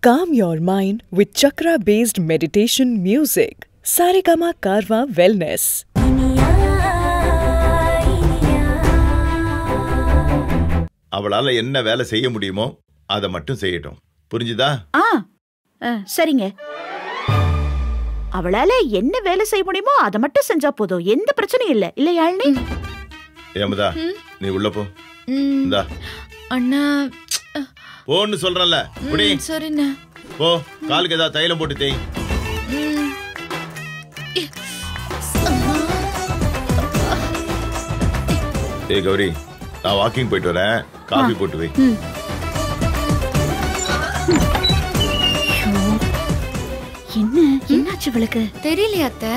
Calm your mind with chakra based meditation music. Saregama Karwa Wellness. அவளால என்ன வேலை செய்ய முடியுமோ அதை மட்டும் செய்யட்டும் புரிஞ்சுதா ஆ ஆ, சரிங்க அவளால என்ன வேலை செய்ய முடியுமோ அதை மட்டும் செஞ்சா போதும் எந்த பிரச்சனையும் இல்ல இல்ல யாழினி ஏமதா நீ உள்ள போ ம், இந்தா அண்ணா போன்னு சொல்றல புடி ம், சரிண்ணா போ காலுக்கு ஏதாவது தைலம் போட்டு தேய் ம். ஏ, அம்மா. ஏய் கௌரி நான் வாக்கிங் போயிட்டு வரேன் காபி போட்டு வை என்ன என்னாச்சு இவளுக்கு தெரியலையா அத்தை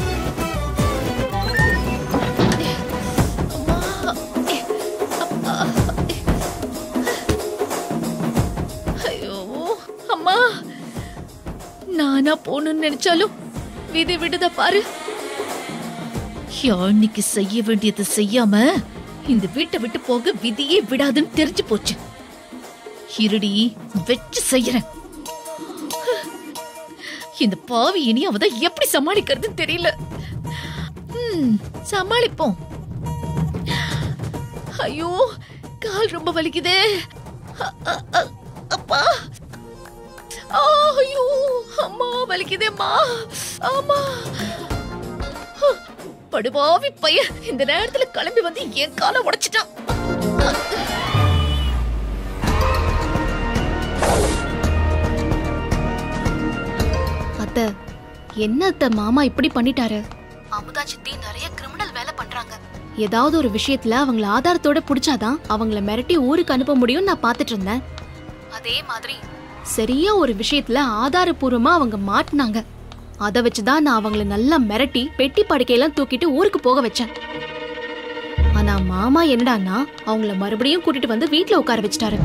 ஐயோ அம்மா நானா போகணும்னு நினைச்சாலும் விதி விடுத பாரு யாழ்னிக்கு செய்ய வேண்டியதை செய்யாம இந்த வீட்டை விட்டு போக விதியே விடாதுன்னு தெரிஞ்சு போச்சு இருடி வச்சு செய்யறேன் இந்த பாவி இனி அவத எப்படி சமாளிக்கிறதுன்னு தெரியல ம், சமாளிப்போம் ஐயோ கால் ரொம்ப வலிக்குதே அ, அ, அ, அப்பா ஆ, ஐயோ அம்மா வலிக்குதேம்மா ஆமா ஹ, படுபாவி பையன் இந்த நேரத்துல கிளம்பி வந்து என் காலை உடைச்சிட்டான் அத்த என்ன அத்த மாமா இப்படி பண்ணிட்டாரு அமுதா சித்தி நிறைய கிரிமினல் வேலை பண்றாங்க ஏதாவது ஒரு விஷயத்துல அவங்கள ஆதாரத்தோட புடிச்சாதான் அவங்கள மிரட்டி ஊருக்கு அனுப்ப முடியும்னு நான் பார்த்துட்டு இருந்தேன் அதே மாதிரி சரியா ஒரு விஷயத்துல ஆதாரபூர்வமா அவங்க மாட்டினாங்க அதை வச்சுதான் நான் அவங்கள நல்லா மிரட்டி பெட்டி படுக்கையெல்லாம் தூக்கிட்டு ஊருக்கு போக வச்சேன் ஆனா மாமா என்னடான்னா அவங்கள மறுபடியும் கூட்டிட்டு வந்து வீட்ல உட்கார வச்சுட்டாரு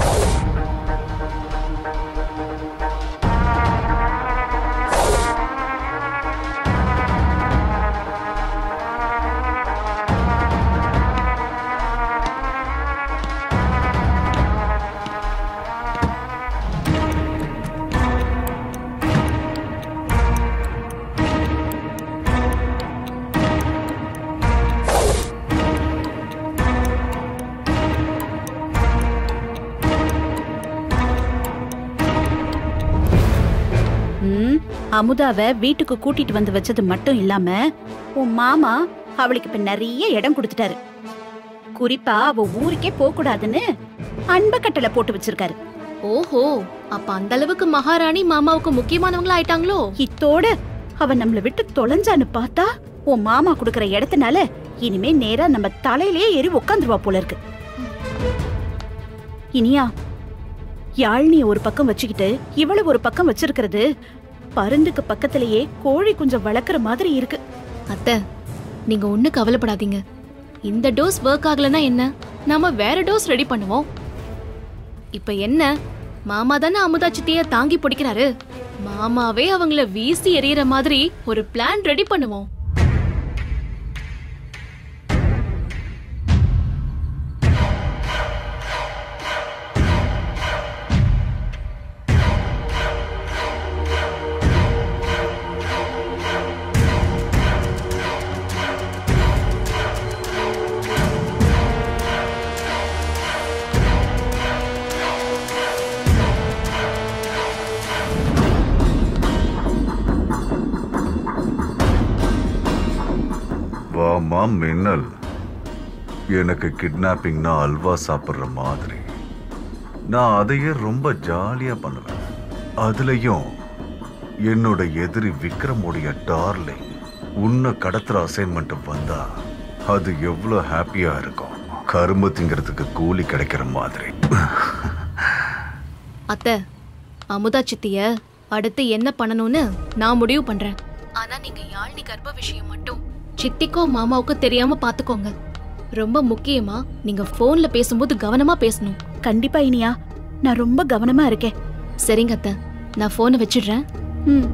ம், அமுதாவை வீட்டுக்கு கூட்டிட்டு வந்து வச்சது மட்டும் இல்லாம உன் மாமா அவளுக்கு இப்ப நிறைய இடம் கொடுத்துட்டாரு குறிப்பா அவ ஊருக்கே போக கூடாதுன்னு அன்ப கட்டளை போட்டு வச்சிருக்காரு ஓஹோ அப்ப அந்த அளவுக்கு மகாராணி மாமாவுக்கு முக்கியமானவங்களா ஆயிட்டாங்களோ இத்தோட அவ நம்மள விட்டு தொலைஞ்சான்னு பார்த்தா உன் மாமா கொடுக்கற இடத்துனால இனிமே நேரா நம்ம தலையிலேயே ஏறி உட்காந்துருவா போல இருக்கு இனியா யாழ்னிய ஒரு பக்கம் வச்சுக்கிட்டு இவ்வளவு ஒரு பக்கம் வச்சிருக்கிறது பருந்துக்கு பக்கத்திலேயே கோழி குஞ்சம் வளர்க்குற மாதிரி இருக்கு அத்தை நீங்க ஒண்ணு கவலைப்படாதீங்க இந்த டோஸ் ஒர்க் ஆகலனா என்ன நாம வேற டோஸ் ரெடி பண்ணுவோம் இப்ப என்ன மாமா தானே அமுதா சித்திய தாங்கி பிடிக்கிறாரு மாமாவே அவங்கள வீசி எறியற மாதிரி ஒரு பிளான் ரெடி பண்ணுவோம் வாமா மின்னல் எனக்கு கிட்னாப்பிங்னா அல்வா சாப்பிட்ற மாதிரி நான் அதையே ரொம்ப ஜாலியா பண்ணுவேன் அதுலயும் என்னோட எதிரி விக்ரமுடைய டார்லிங் உன்னை கடத்துற அசைன்மெண்ட் வந்தா அது எவ்வளோ ஹாப்பியா இருக்கும் கரும்பு திங்கிறதுக்கு கூலி கிடைக்கிற மாதிரி அத்தை அமுதா சித்திய அடுத்து என்ன பண்ணணும்னு நான் முடிவு பண்றேன் ஆனா நீங்க யாழ்னி கர்ப்ப விஷயம் மட்டும் சித்திக்கோ மாமாவுக்கோ தெரியாம பாத்துக்கோங்க ரொம்ப முக்கியமா நீங்க போன்ல பேசும்போது கவனமா பேசணும் கண்டிப்பா இனியா நான் ரொம்ப கவனமா இருக்கேன் சரிங்க அத்தை நான் போனை வச்சிடுறேன் ம்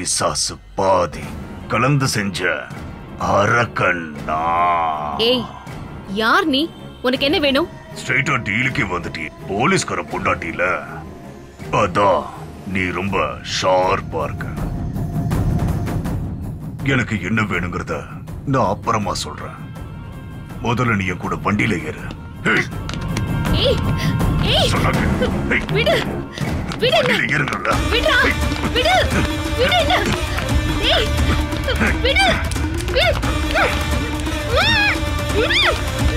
பிசாசு பாதி கலந்து செஞ்ச அரக்கண்ணா ஏய் யார் நீ உனக்கு என்ன வேணும் ஸ்ட்ரைட்டா டீலுக்கே வந்துட்டி போலீஸ்கார பொண்டாட்டில அதான் நீ ரொம்ப ஷார்ப்பா இருக்க எனக்கு என்ன வேணுங்கிறத நான் அப்புறமா சொல்றேன் முதல்ல நீ என் கூட வண்டியில ஏறு ஏய், ஏய் ஏய் சொன்னாங்க. ஏய், விடு விடு என்ன வண்டியில ஏறுங்கல்ல விடுடா விடு விடு என்ன ஏய் விடு விடு விடு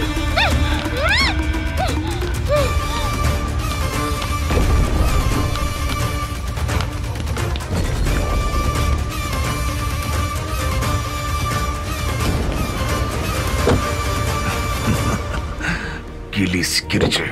கிளி சிக்கிருச்சு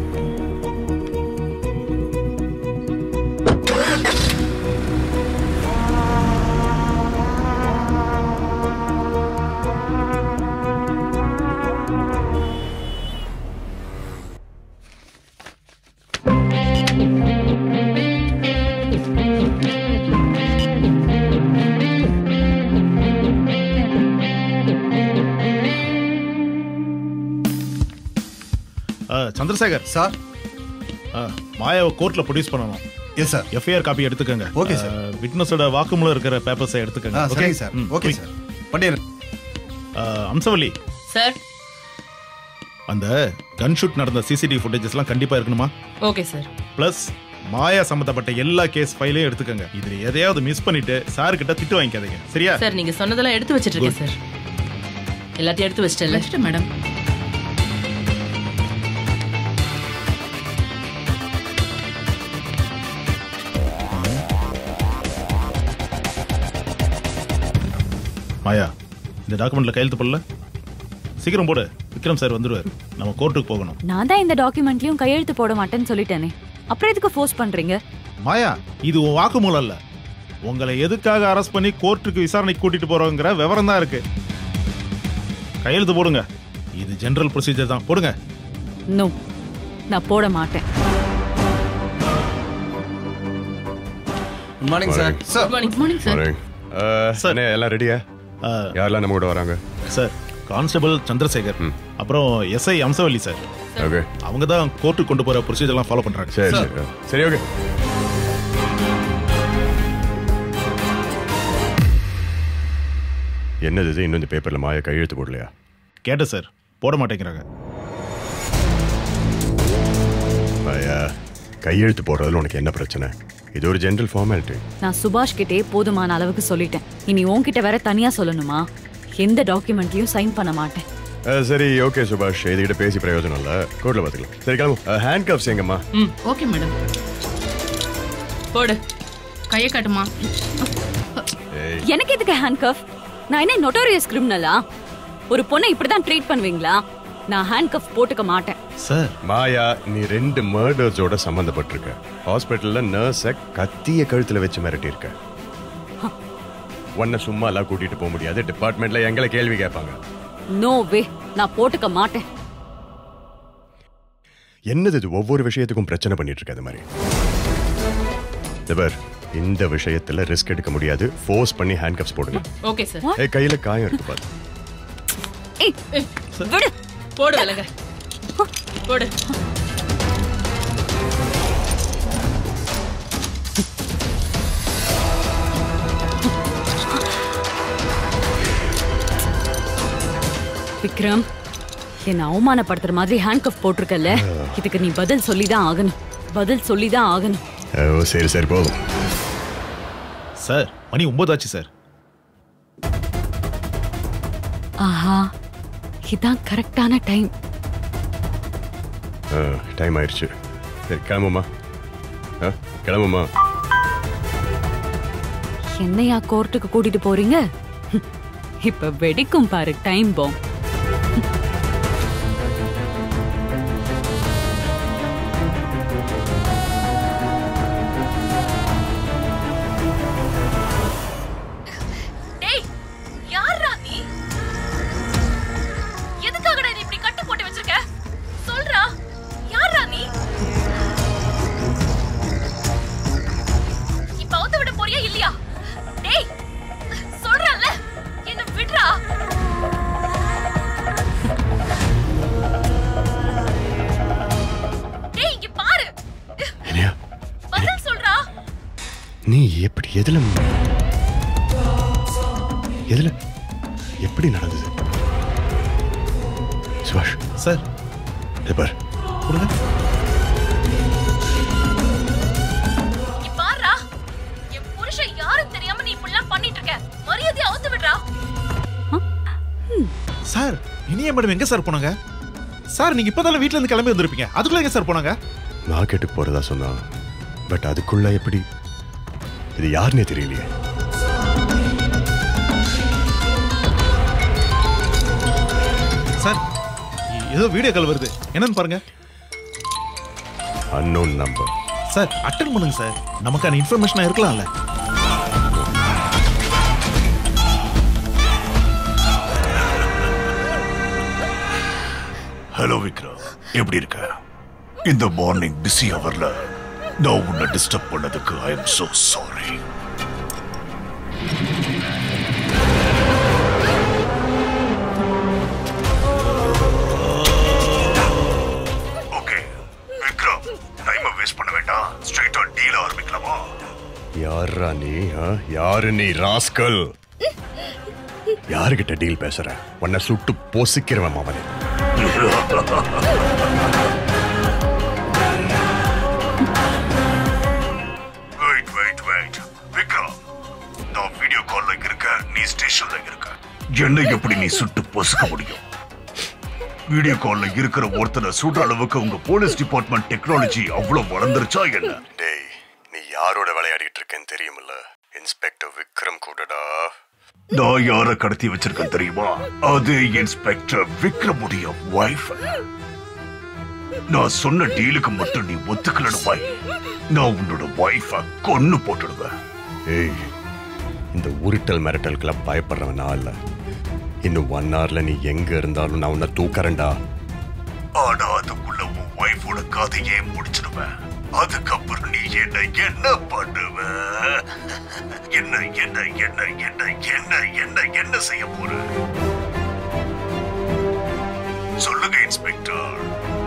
ஆ, சந்திரசேகர் சார் ஆ, மாயாவை கோர்ட்ல ப்ரொடியூஸ் பண்ணணும் எஸ் சார் எஃப்ஐஆர் காப்பி எடுத்துக்கங்க Okay, sir. விட்னஸோட வாக்குமூலம் இருக்கிற பேப்பர்ஸை எடுத்துக்கங்க ஆ okay? சரிங்க சார் ம், ஓகே quick. சார் பண்ணிடுறேன் ஆ, அம்சவல்லி சார் அந்த கன் ஷூட் நடந்த சிசிடிவி ஃபுட்டேஜஸ்லாம் கண்டிப்பா இருக்கணுமா ஓகே சார் ப்ளஸ் மாயா சம்பந்தப்பட்ட எல்லா கேஸ் ஃபைலையும் எடுத்துக்கங்க இதுல எதையாவது மிஸ் பண்ணிட்டு சார் கிட்ட திட்டு வாங்கிக்காதீங்க சரியா சார் நீங்க சொன்னதெல்லாம் எடுத்து வச்சிட்டு இருக்கேன் சார் எல்லாத்தையும் எடுத்து வச்சிட்டேன் வச்சிட்டேன் மேடம் மாயா இந்த டாக்குமெண்ட்ல கையெழுத்து போடல சீக்கிரம் போடு விக்ரம் சார் வந்துருவாரு நம்ம கோர்ட்டுக்கு போகணும் நான் தான் இந்த டாக்குமெண்ட்லயும் கையெழுத்து போட மாட்டேன்னு சொல்லிட்டேனே அப்புறம் எதுக்கு ஃபோர்ஸ் பண்றீங்க மாயா இது உன் வாக்குமூலம் இல்ல உங்களை எதுக்காக அரெஸ்ட் பண்ணி கோர்ட்டுக்கு விசாரணைக்கு கூட்டிட்டு போறோங்கிற விவரம் தான் இருக்கு கையெழுத்து போடுங்க இது ஜெனரல் ப்ரொசீஜர் தான் போடுங்க நோ நான் போட மாட்டேன் good morning sir sir good morning morning sir sir. என்ன எல்லாம் ரெடியா ஆ, யாரெல்லாம் நம்ம கூட வராங்க சார் கான்ஸ்டபிள் சந்திரசேகர் அப்புறம் எஸ்ஐ அம்சவல்லி சார் ஓகே அவங்க தான் கோர்ட்டுக்கு கொண்டு போற ப்ரொசீஜர்லாம் ஃபாலோ பண்றாங்க சரி சரி சரி ஓகே என்னது இது இன்னும் இந்த பேப்பர்ல மாயா கையெழுத்து போடலையா கேட்டேன் சார் போட மாட்டேங்கிறாங்க மாயா கையெழுத்து போடுறதுல உனக்கு என்ன பிரச்சனை இது ஒரு ஜெனரல் ஃபார்மாலிட்டி நான் சுபாஷ் கிட்டே போதுமான அளவுக்கு சொல்லிட்டேன் இனி உன்கிட்ட வேற தனியா சொல்லணுமா எந்த டாக்குமெண்ட்லயும் சைன் பண்ண மாட்டேன் சரி ஓகே சுபாஷ் இதுகிட்ட பேசி பிரயோஜனம் இல்ல கோர்ட்ல பாத்துக்கலாம் சரி கிளம்பு ஹேண்ட் கப்ஸ் எங்கம்மா ம் ஓகே மேடம் போடு கையை காட்டுமா எனக்கு எதுக்கு ஹேண்ட் கஃப் நான் என்ன நொட்டோரியஸ் கிரிமினலா ஒரு பொண்ணை இப்படிதான் ட்ரீட் பண்ணுவீங்களா நான் ஹேண்ட் கஃப் போட்டுக்க மாட்டேன் சார் மாயா நீ ரெண்டு மர்டர்ஸோட சம்பந்தப்பட்டிருக்க ஹாஸ்பிட்டல்ல நர்ஸ கத்திய கழுத்துல வச்சு மிரட்டி இருக்க உன்னை சும்மா எல்லாம் கூட்டிட்டு போக முடியாது டிபார்ட்மெண்ட்ல எங்களை கேள்வி கேட்பாங்க நோ வே நான் போட்டுக்க மாட்டேன் என்னது இது ஒவ்வொரு விஷயத்துக்கும் பிரச்சனை பண்ணிட்டு இருக்க அது மாதிரி இதவர் இந்த விஷயத்துல ரிஸ்க் எடுக்க முடியாது ஃபோர்ஸ் பண்ணி ஹேண்ட் கப்ஸ் போடுங்க ஓகே சார் ஏய் கையில காயம் இருக்கு பாத்து ஏய் விடு போடு விலங்க போடு விக்ரம் என்ன அவமானப்படுத்துற மாதிரி ஹேண்ட் கஃப் போட்டிருக்கல இதுக்கு நீ பதில் சொல்லிதான் ஆகணும் பதில் சொல்லிதான் ஆகணும் ஓ சரி சரி போதும் சார் மணி ஒன்பதாச்சு சார் ஆஹா இதான் கரெக்டான டைம் டைம் ஆயிடுச்சு சரி கிளம்புமா ஆ, கிளம்புமா என்னையா கோர்ட்டுக்கு கூட்டிட்டு போறீங்க இப்ப வெடிக்கும் பாரு டைம் பாம் டேய் யாரா நீ எதுக்காகடா நீ இப்படி கட்டு போட்டு வச்சிருக்க சொல்றா யாரா நீ இப்ப அவுத்து விட போறியா இல்லையா டேய் எதுல எதுல எப்படி நடந்தது சுபாஷ் சார் பார் கொடுங்க நீ பாருடா என் புருஷன் யாரும் தெரியாம நீ இப்படிலாம் பண்ணிட்டு இருக்க மரியாதையை அவுத்து விடுறா சார் இனிய மேடம் எங்க சார் போனாங்க சார் நீங்க இப்பதானே வீட்ல இருந்து கிளம்பி வந்திருப்பீங்க அதுக்குள்ள எங்க சார் போனாங்க மார்க்கெட்டுக்கு போறதா சொன்னா பட் அதுக்குள்ள எப்படி இது யாருன்னே தெரியலையே சார் ஏதோ வீடியோ கால் வருது என்னன்னு பாருங்க அன்னோன் நம்பர் சார் அட்டன் பண்ணுங்க சார் நமக்கான இன்ஃபர்மேஷனா இருக்கலாம்ல ஹலோ விக்ரம் எப்படி இருக்க இந்த மார்னிங் பிஸி அவர்ல நான் உன்னை டிஸ்டர்ப் பண்ணதுக்கு I am so sorry okay Vikram time waste பண்ண வேண்டாம் ஸ்ட்ரைட்டா டீல் ஆரம்பிக்கலாமா யாரா நீ ஆ? யாரு நீ ராஸ்கல் யாருகிட்ட டீல் பேசுற உன்னை சுட்டு பொசிக்கிறவன் அவனே வெயிட் வெயிட் வெயிட் விக்ரம் நான் வீடியோ கால்ல இருக்க நீ ஸ்டேஷன்ல இருக்க என்ன எப்படி நீ சுட்டு பொசுக்க முடியும் வீடியோ கால்ல இருக்கிற ஒருத்தரை சுடுற அளவுக்கு உங்க போலீஸ் டிபார்ட்மெண்ட் டெக்னாலஜி அவ்வளவு வளர்ந்துருச்சா என்ன டேய் நீ யாரோட விளையாடிட்டு இருக்கேன்னு தெரியுமில்ல இன்ஸ்பெக்டர் விக்ரம் கூடடா நான் யார கடத்தி வச்சிருக்கேன் தெரியுமா அது இன்ஸ்பெக்டர் விக்ரமுடைய வைஃப் நான் சொன்ன டீலுக்கு மட்டும் நீ ஒத்துக்கலன்னு வை நான் உன்னோட வைஃப கொன்னு போட்டுடுவேன் ஏய் இந்த உருட்டல் மிரட்டலுக்கெல்லாம் பயப்படுறவன் நான் இல்ல இன்னும் ஒன் ஹவர்ல நீ எங்க இருந்தாலும் நான் உன்னை தூக்கறேன்டா ஆனா அதுக்குள்ள உன் வைஃபோட கதையே முடிச்சிடுவேன் அதுக்கப்புறம் நீ என்ன என்ன பண்ணுவ என்ன என்ன என்ன என்ன என்ன என்ன என்ன செய்ய போற சொல்லுங்க இன்ஸ்பெக்டர்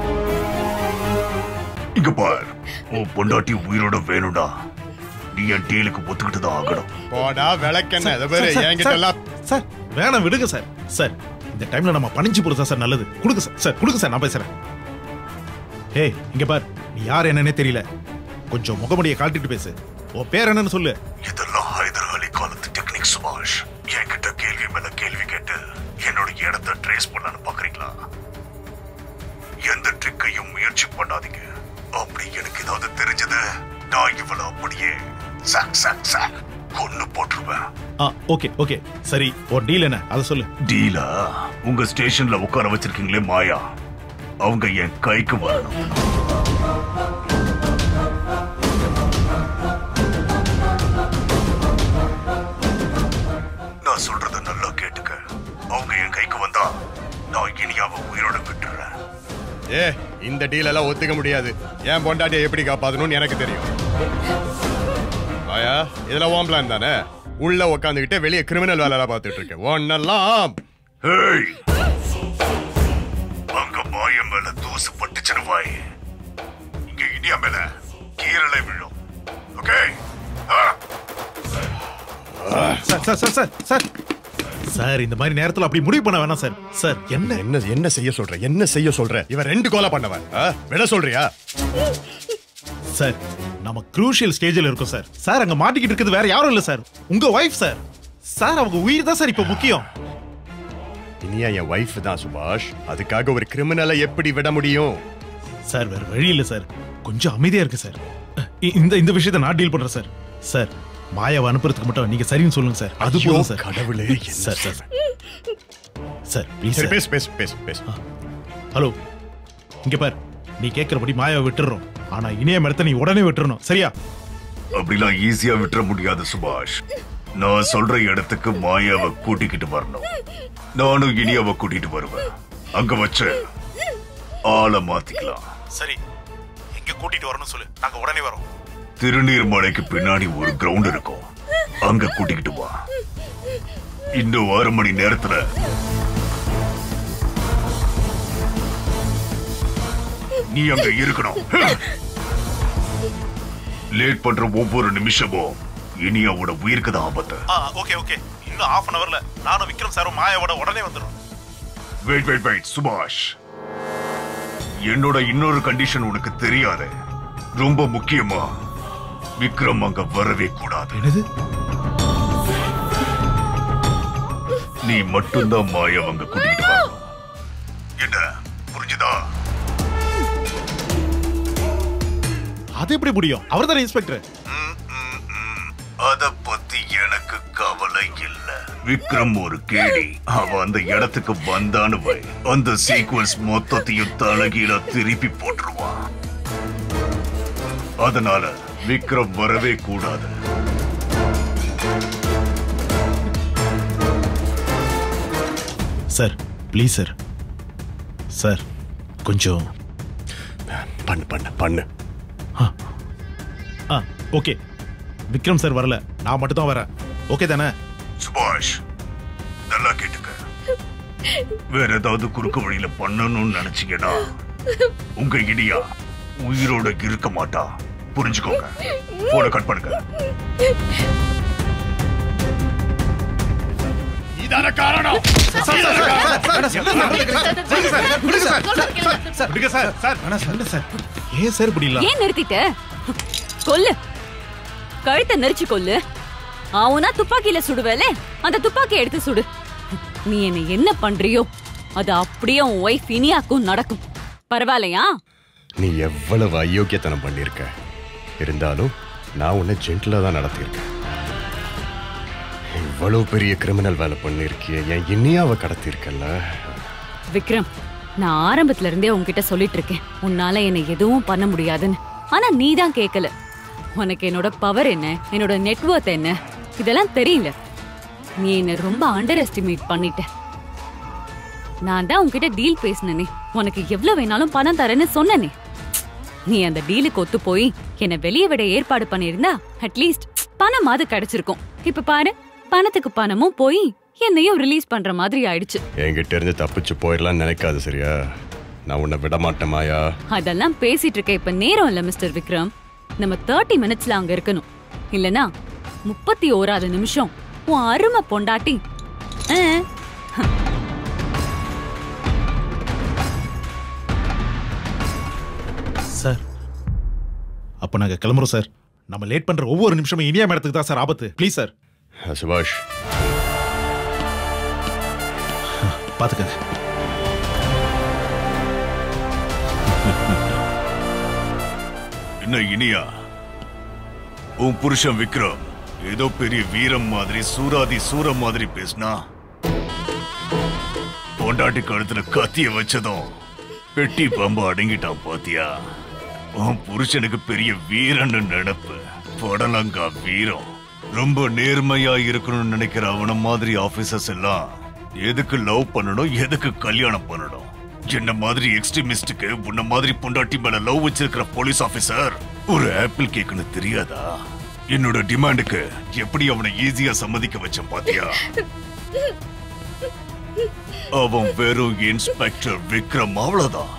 இங்க பார் உன் பொண்டாட்டி உயிரோட வேணும்டா நீ என் டீலுக்கு ஒத்துக்கிட்டு தான் ஆகணும் போடா விளக்கென்ன இதை சார், சார், சார், சார் வேணாம் விடுங்க சார் சார் இந்த டைம்ல நம்ம பணிஞ்சு போறது சார் நல்லது கொடுங்க சார் சார் கொடுங்க சார் நான் பேசுறேன் ஏய் இங்க பார் நீ யார் என்னன்னே தெரியல கொஞ்சம் முகமுடிய காட்டிட்டு பேசு உன் பேர் என்னன்னு சொல்லு இதெல்லாம் ஹைதர் அலி காலத்து டெக்னிக் சுபாஷ் என்கிட்ட கேள்வி மேல கேள்வி கேட்டு என்னோட இடத்தை ட்ரேஸ் பண்ணலான்னு பாக்குறீங்களா எந்த ட்ரிக்கையும் முயற்சி பண்ணாதீங்க அப்படி எனக்கு ஏதாவது தெரிஞ்சது நான் இவளை அப்படியே சாக் சாக் சாக் கொன்னு போட்டுருவேன் ஆ ஓகே ஓகே சரி உன் டீல் என்ன அதை சொல்லு டீலா உங்க ஸ்டேஷன்ல உட்கார வச்சிருக்கீங்களே மாயா அவங்க என் கைக்கு வரணும் நான் சொல்றத நல்லா கேட்டுக்க அவங்க என் கைக்கு வந்தா நான் இனியாவை உயிரோட விட்டுறேன் ஏ இந்த டீல் எல்லாம் ஒத்துக்க முடியாது என் பொண்டாட்டியை எப்படி காப்பாத்தணும்னு எனக்கு தெரியும் ஆயா இதெல்லாம் ஓம் பிளான் தானே உள்ள உக்காந்துக்கிட்டு வெளியே கிரிமினல் வேலை எல்லாம் பார்த்துட்டு இருக்கேன் ஒன்னெல்லாம் ஹேய் அங்க மாய மேல தூசு பட்டுச்சுன்னு வாய் இங்க இனியா மேல கீரலை விழும் okay sir sir sir sir sir sir இந்த மாதிரி நேரத்துல அப்படி முடிவு பண்ண வேணாம் சார் சார் என்ன என்ன என்ன செய்ய சொல்ற என்ன செய்ய சொல்ற இவன் ரெண்டு கொலை பண்ணவன் ஆ? விட சொல்றியா சார் நம்ம குரூஷியல் ஸ்டேஜில் இருக்கோம் சார் சார் அங்க மாட்டிக்கிட்டு இருக்கிறது வேற யாரும் இல்ல சார் உங்க ஒய்ஃப் சார் சார் அவங்க உயிர் தான் சார் இப்ப முக்கியம் இனியா என் ஒய்ஃப் தான் சுபாஷ் அதுக்காக ஒரு கிரிமினலை எப்படி விட முடியும் சார் வேற வழி இல்ல சார் கொஞ்சம் அமைதியா இருக்கு சார் இ- இந்த இந்த விஷயத்தை நான் டீல் பண்றேன் சார் சார் மாயாவை அனுப்புறதுக்கு மட்டும் நீங்க சரின்னு சொல்லுங்க சார் அது ஐயோ, போதும் சார் கடவுளே, என்ன சார் சார் சார் ப்ளீஸ் சரி பேசு பேசு பேசு பேசு ஹலோ இங்க பார் நீ கேட்கிறபடி மாயாவை விட்டுறோம் ஆனா இணைய மரத்தை நீ உடனே விட்டுறணும் சரியா அப்படிலாம் ஈஸியா விட்டுற முடியாது சுபாஷ் நான் சொல்ற இடத்துக்கு மாயாவை கூட்டிக்கிட்டு வரணும் நானும் இனியாவை கூட்டிட்டு வருவேன் அங்க வச்சு ஆளை மாத்திக்கலாம் சரி எங்க கூட்டிட்டு வரணும் சொல்லு நாங்க உடனே வரோம் திருநீர்மலைக்கு பின்னாடி ஒரு கிரவுண்ட் இருக்கும் அங்க கூட்டிக்கிட்டு வா இன்னும் ஆறு மணி நேரத்துல நீ அங்க இருக்கணும் லேட் பண்ற ஒவ்வொரு நிமிஷமும் இனியாவோட உயிருக்கு தான் ஆபத்து ஓகே ஓகே இன்னும் ஹாஃப் அன் அவர்ல நானும் விக்ரம் சாரும் மாயாவோட உடனே வந்துடும் வெயிட் வெயிட் வெயிட் சுபாஷ் என்னோட இன்னொரு கண்டிஷன் உனக்கு தெரியாது ரொம்ப முக்கியமா விக்ரம் அங்க வரவே கூடாது என்னது நீ மட்டும்தான் மாயா அங்க கூட்டிட்டு வா என்ன புரிஞ்சுதா அது எப்படி முடியும் அவர் தானே இன்ஸ்பெக்டர் அத பத்தி எனக்கு கவலை இல்ல விக்ரம் ஒரு கேடி அவன் அந்த இடத்துக்கு வந்தான்னு வை அந்த சீக்வன்ஸ் மொத்தத்தையும் தலகீழ திருப்பி போட்டுருவான் அதனால விக்ரம் வரவே கூடாது சார் ப்ளீஸ் சார் சார் கொஞ்சம் பண்ணு பண்ணு பண்ணு ஆ ஓகே விக்ரம் சார் வரல நான் மட்டும் தான் வரேன் ஓகே தானே சுபாஷ் நல்லா கேட்டுக்க வேற ஏதாவது குறுக்கு வழியில பண்ணணும்னு நினைச்சீங்கன்னா உங்க இடியா உயிரோட இருக்க மாட்டா புரிஞ்சுக்கோங்க போன கட் பண்ணுங்க இதான காரணம் விடுங்க சார் சார் இல்ல சார் ஏன் சார் இப்படி இல்ல ஏன் நிறுத்திட்ட கொல்லு கழுத்தை நெரிச்சு கொல்லு அவனா துப்பாக்கியில சுடுவேல அந்த துப்பாக்கி எடுத்து சுடு நீ என்ன என்ன பண்றியோ அது அப்படியே உன் ஒய்ஃப் இனியாக்கும் நடக்கும் பரவாயில்லையா நீ எவ்வளவு அயோக்கியத்தனம் பண்ணியிருக்க இருந்தாலும் நான் உன்னை ஜென்டிலா தான் நடத்தியிருக்கேன் இவ்வளவு பெரிய கிரிமினல் வேலை பண்ணிருக்கிய என் இனியாவை கடத்தியிருக்கல்ல விக்ரம் நான் ஆரம்பத்துல இருந்தே உன்கிட்ட சொல்லிட்டு இருக்கேன் உன்னால என்னை எதுவும் பண்ண முடியாதுன்னு ஆனா நீ தான் கேட்கல உனக்கு என்னோட பவர் என்ன என்னோட நெட்வொர்க் என்ன இதெல்லாம் தெரியல நீ என்ன ரொம்ப அண்டர் எஸ்டிமேட் பண்ணிட்ட நான் தான் உன்கிட்ட டீல் பேசினனே உனக்கு எவ்வளவு வேணாலும் பணம் தரேன்னு சொன்னனே நீ அந்த டீலுக்கு ஒத்து போய் என்னை வெளியே விட ஏற்பாடு பண்ணியிருந்தா அட்லீஸ்ட் பணமாவது கிடைச்சிருக்கும் இப்ப பாரு பணத்துக்கு பணமும் போய் என்னையும் ரிலீஸ் பண்ற மாதிரி ஆயிடுச்சு என்கிட்ட இருந்து தப்பிச்சு போயிடலாம்னு நினைக்காது சரியா நான் உன்னை விட மாட்டேன் மாயா அதெல்லாம் பேசிட்டு இருக்க இப்ப நேரம் இல்ல மிஸ்டர் விக்ரம் நம்ம தேர்ட்டி மினிட்ஸ்ல அங்க இருக்கணும் இல்லனா முப்பத்தி ஓராது நிமிஷம் உன் அருமை பொண்டாட்டி ஆ, சார் அப்ப நாங்க கிளம்புறோம் சார் நம்ம லேட் பண்ற ஒவ்வொரு நிமிஷமும் இனியா மேடத்துக்கு தான் சார் ஆபத்து ப்ளீஸ் சார் சுபாஷ் பாத்துக்கங்க என்ன இனியா உன் புருஷன் விக்ரம் ஏதோ பெரிய வீரம் மாதிரி சூராதி சூரம் மாதிரி பேசினா பொண்டாட்டி கழுத்துல கத்திய வச்சதும் பெட்டி பம்பு அடங்கிட்டான் பாத்தியா உன் புருஷனுக்கு பெரிய வீரன்னு நினைப்பு படலங்கா வீரம் ரொம்ப நேர்மையா இருக்கணும்னு நினைக்கிற அவன மாதிரி ஆபீசர்ஸ் எல்லாம் எதுக்கு லவ் பண்ணணும் எதுக்கு கல்யாணம் பண்ணணும் என்ன மாதிரி எக்ஸ்ட்ரீமிஸ்டுக்கு உன்ன மாதிரி பொண்டாட்டி மேல லவ் வச்சிருக்கிற போலீஸ் ஆபீசர் ஒரு ஆப்பிள் கேக்குன்னு தெரியாதா என்னோட டிமாண்டுக்கு எப்படி அவனை ஈஸியா சம்மதிக்க வச்சேன் பாத்தியா அவன் வெறும் இன்ஸ்பெக்டர் விக்ரம் அவ்வளவுதான்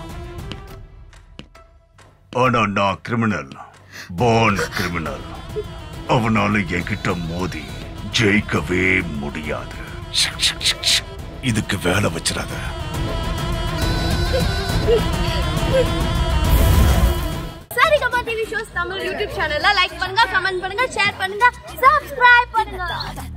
ஆனா நான் கிரிமினல் born கிரிமினல் அவனால என்கிட்ட மோதி ஜெயிக்கவே முடியாது ஷிக், ஷிக், ஷிக், ஷிக். இதுக்கு வேலை வச்சிடாத Saregama TV shows Tamil YouTube சேனல்ல லைக் பண்ணுங்க கமெண்ட் பண்ணுங்க ஷேர் பண்ணுங்க சப்ஸ்கிரைப் பண்ணுங்க